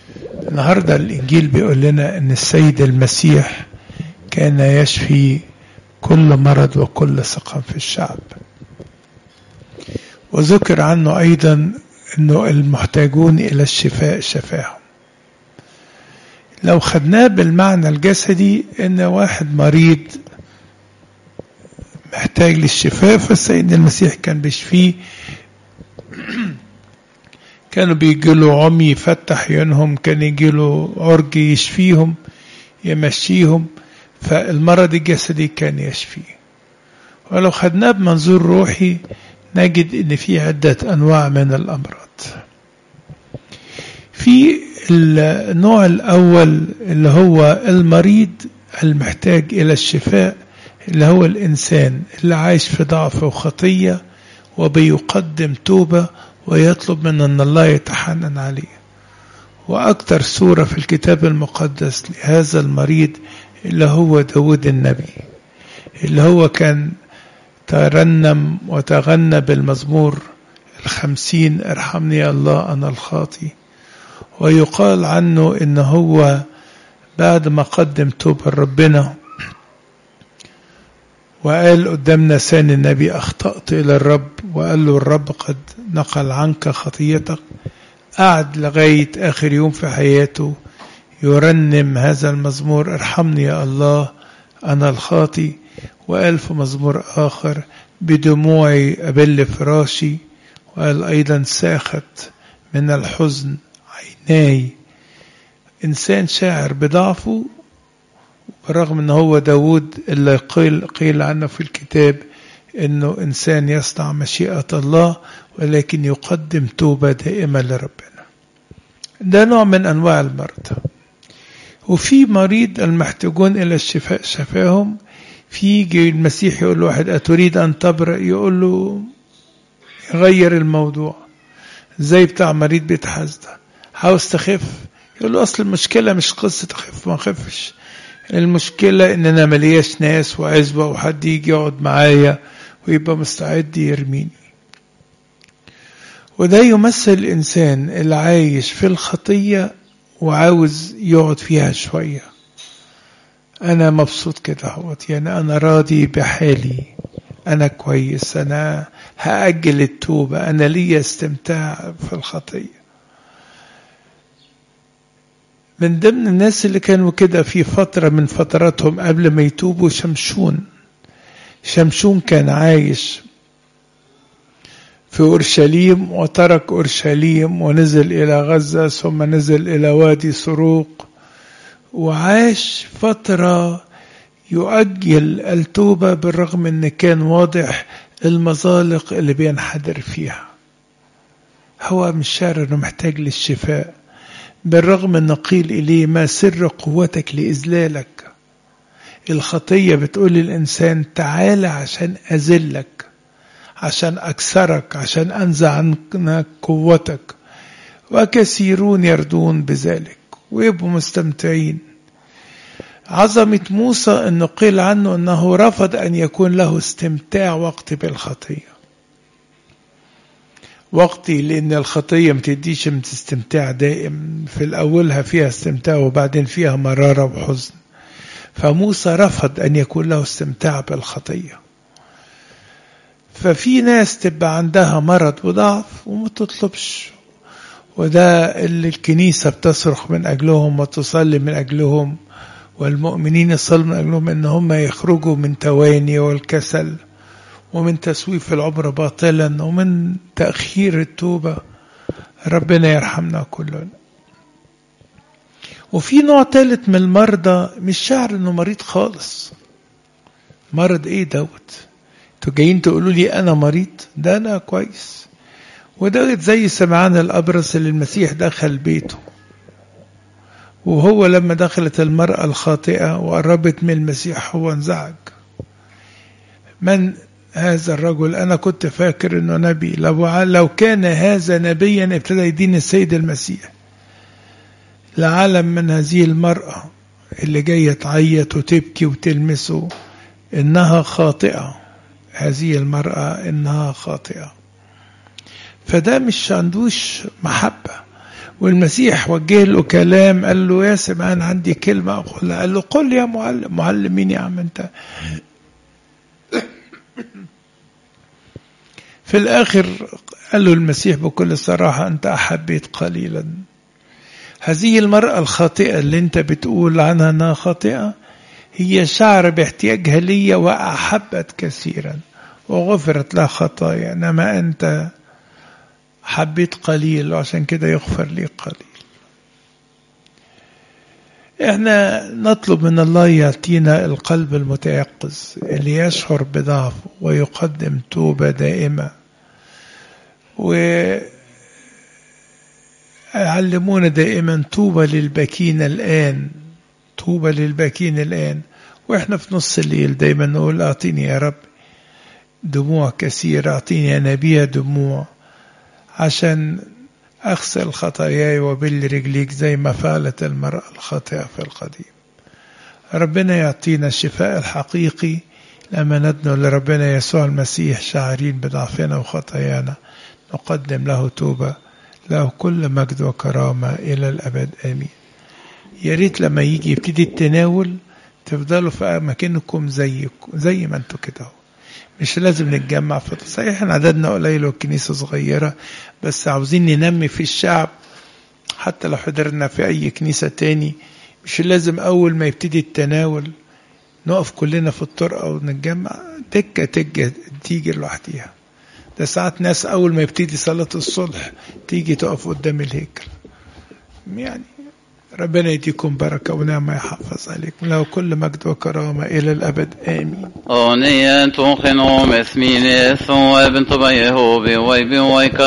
النهاردة الإنجيل بيقول لنا أن السيد المسيح كان يشفي كل مرض وكل سقم في الشعب وذكر عنه أيضا أنه المحتاجون إلى الشفاء شفاهم لو خدناه بالمعنى الجسدي أن واحد مريض محتاج للشفاء فالسيد المسيح كان بيشفيه كانوا بيجيله عمي يفتح عيونهم كان يجيله عرج يشفيهم يمشيهم فالمرض الجسدي كان يشفيه ولو خدناه بمنظور روحي نجد ان في عدة انواع من الامراض في النوع الاول اللي هو المريض المحتاج الى الشفاء اللي هو الانسان اللي عايش في ضعف وخطية وبيقدم توبة ويطلب من ان الله يتحنن عليه واكثر سورة في الكتاب المقدس لهذا المريض اللي هو داود النبي اللي هو كان ترنم وتغنى بالمزمور الخمسين ارحمني يا الله أنا الخاطي ويقال عنه إن هو بعد ما قدم توبة ربنا وقال قدام نسان النبي أخطأت إلى الرب وقال له الرب قد نقل عنك خطيتك قعد لغاية آخر يوم في حياته يرنم هذا المزمور ارحمني يا الله أنا الخاطي وقال في مزمور آخر بدموعي أبل فراشي وقال أيضا ساخت من الحزن عيناي إنسان شاعر بضعفه بالرغم ان هو داود اللي قيل, قيل عنه في الكتاب انه انسان يصنع مشيئة الله ولكن يقدم توبة دائمة لربنا ده نوع من انواع المرض وفي مريض المحتاجون الى الشفاء شفاهم في يجي المسيح يقول له واحد أتريد أن تبرأ يقول له يغير الموضوع زي بتاع مريض بيت حزدة عاوز تخف يقول له أصل المشكلة مش قصة أخف ما أخفش المشكلة إن أنا ملياش ناس وعزبة وحد يجي يقعد معايا ويبقى مستعد يرميني وده يمثل الإنسان اللي عايش في الخطية وعاوز يقعد فيها شوية أنا مبسوط كده اهوت يعني أنا راضي بحالي أنا كويس أنا هأجل التوبة أنا لي استمتاع في الخطية من ضمن الناس اللي كانوا كده في فترة من فتراتهم قبل ما يتوبوا شمشون شمشون كان عايش في أورشليم وترك أورشليم ونزل إلى غزة ثم نزل إلى وادي سروق وعاش فترة يؤجل التوبة بالرغم ان كان واضح المظالق اللي بينحدر فيها هو مش شعر انه محتاج للشفاء بالرغم ان قيل اليه ما سر قوتك لاذلالك الخطية بتقول للإنسان تعالى عشان أذلك عشان أكسرك عشان أنزع عنك قوتك وكثيرون يردون بذلك ويبقوا مستمتعين عظمة موسى أنه قيل عنه أنه رفض أن يكون له استمتاع وقت بالخطية وقتي لأن الخطية ما تديش استمتاع دائم في الأولها فيها استمتاع وبعدين فيها مرارة وحزن فموسى رفض أن يكون له استمتاع بالخطية ففي ناس تبقى عندها مرض وضعف وما تطلبش وده اللي الكنيسة بتصرخ من أجلهم وتصلي من أجلهم والمؤمنين يصلوا من أجلهم إن هم يخرجوا من تواني والكسل ومن تسويف العمر باطلا ومن تأخير التوبة ربنا يرحمنا كلنا وفي نوع ثالث من المرضى مش شعر انه مريض خالص مرض ايه دوت انتوا جايين تقولوا لي انا مريض ده انا كويس ودوت زي سمعان الابرص اللي المسيح دخل بيته وهو لما دخلت المرأة الخاطئة وقربت من المسيح هو انزعج من هذا الرجل أنا كنت فاكر أنه نبي لو, لو كان هذا نبيا ابتدى يدين السيد المسيح لعلم من هذه المرأة اللي جاية تعيط وتبكي وتلمسه إنها خاطئة هذه المرأة إنها خاطئة فده مش عندوش محبة والمسيح وجه له كلام قال له يا سمعان عندي كلمة أقولها قال له قل يا معلم معلم مين يا عم أنت في الآخر قال له المسيح بكل صراحة أنت أحبيت قليلا هذه المرأة الخاطئة اللي أنت بتقول عنها أنها خاطئة هي شعر باحتياجها لي وأحبت كثيرا وغفرت لها خطايا إنما أنت حبيت قليل وعشان كده يغفر لي قليل احنا نطلب من الله يعطينا القلب المتيقظ اللي يشعر بضعفه ويقدم توبة دائمة ويعلمونا دائما طوبى للبكين الآن طوبى للبكين الآن واحنا في نص الليل دايما نقول اعطيني يا رب دموع كثيرة اعطيني ينابيع دموع عشان أغسل خطاياي وبل رجليك زي ما فعلت المرأة الخاطئة في القديم ربنا يعطينا الشفاء الحقيقي لما ندنو لربنا يسوع المسيح شاعرين بضعفنا وخطايانا نقدم له توبة له كل مجد وكرامة إلى الأبد آمين يا ريت لما يجي يبتدي التناول تفضلوا في أماكنكم زيكم زي ما انتوا كده مش لازم نتجمع في صحيح احنا عددنا قليل والكنيسة صغيرة بس عاوزين ننمي في الشعب حتى لو حضرنا في أي كنيسة تاني مش لازم أول ما يبتدي التناول نقف كلنا في الطرقة ونتجمع تكة تكة تيجي لوحديها ده ساعات ناس أول ما يبتدي صلاة الصلح تيجي تقف قدام الهيكل يعني ربنا يديكم بركة ونعمة يحفظ عليكم له كل مجد وكرامة إلى الأبد آمين أغنية خنوم اسمين ثواب طبيه بوي بوي